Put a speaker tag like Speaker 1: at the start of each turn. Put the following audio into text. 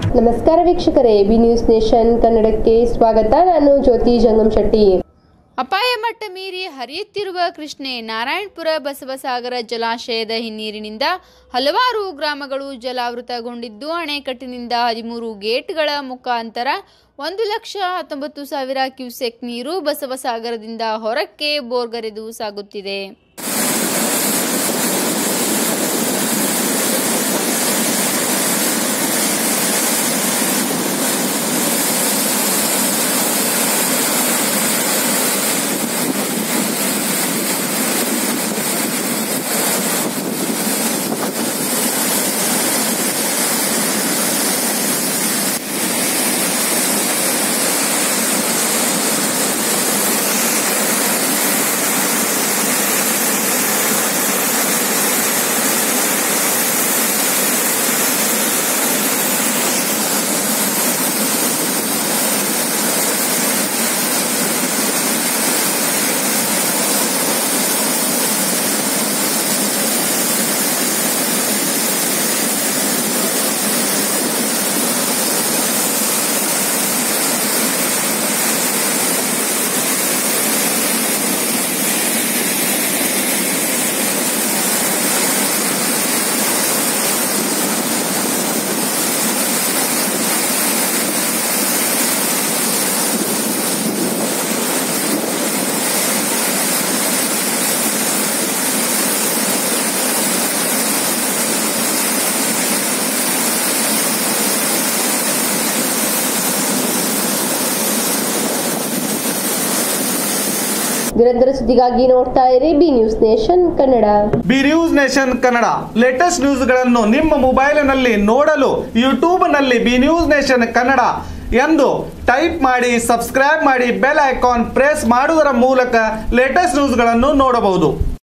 Speaker 1: ನಮಸ್ಕಾರ ವೀಕ್ಷಕರೇ B news nation ಕನ್ನಡಕ್ಕೆ ಸ್ವಾಗತ ನಾನು ಜ್ಯೋತಿ ಜಂಗಮ್ ಶೆಟ್ಟಿ
Speaker 2: ಅಪಾಯ ಮಟ್ಟ ಮೀರಿ ಹರಿಯುತ್ತಿರುವ ಕೃಷ್ಣೆ ನಾರಾಯಣಪುರ ಬಸವಸಾಗರ ಜಲಾಶಯದ ಹಿನ್ನೀರಿನಿಂದ ಹಲವಾರು ಗ್ರಾಮಗಳು ಜಲಾವೃತಗೊಂಡಿದ್ದು ಅಣೆಕಟ್ಟಿನಿಂದ ಹದಿಮೂರು ಗೇಟ್ಗಳ ಮುಖಾಂತರ ಒಂದು ಲಕ್ಷ ಹತ್ತೊಂಬತ್ತು ಸಾವಿರ ಕ್ಯೂಸೆಕ್ ನೀರು ಬಸವಸಾಗರದಿಂದ ಹೊರಕ್ಕೆ ಬೋರ್ಗರೆದು ಸಾಗುತ್ತಿದೆ
Speaker 1: ನಿರಂತರ ಸುದ್ದಿಗಾಗಿ ನೋಡ್ತಾ ಇರಿ B news nation Kannada
Speaker 3: B news nation Kannada latest ನ್ಯೂಸ್ಗಳನ್ನು ನಿಮ್ಮ ಮೊಬೈಲಿನಲ್ಲಿ ನೋಡಲು ಯೂಟ್ಯೂಬ್ನಲ್ಲಿ ಬಿ ನ್ಯೂಸ್ ನೇಷನ್ ಕನ್ನಡ ಎಂದು ಟೈಪ್ ಮಾಡಿ ಸಬ್ಸ್ಕ್ರೈಬ್ ಮಾಡಿ ಬೆಲ್ ಐಕಾನ್ ಪ್ರೆಸ್ ಮಾಡುವುದರ ಮೂಲಕ ಲೇಟೆಸ್ಟ್ ನ್ಯೂಸ್ಗಳನ್ನು ನೋಡಬಹುದು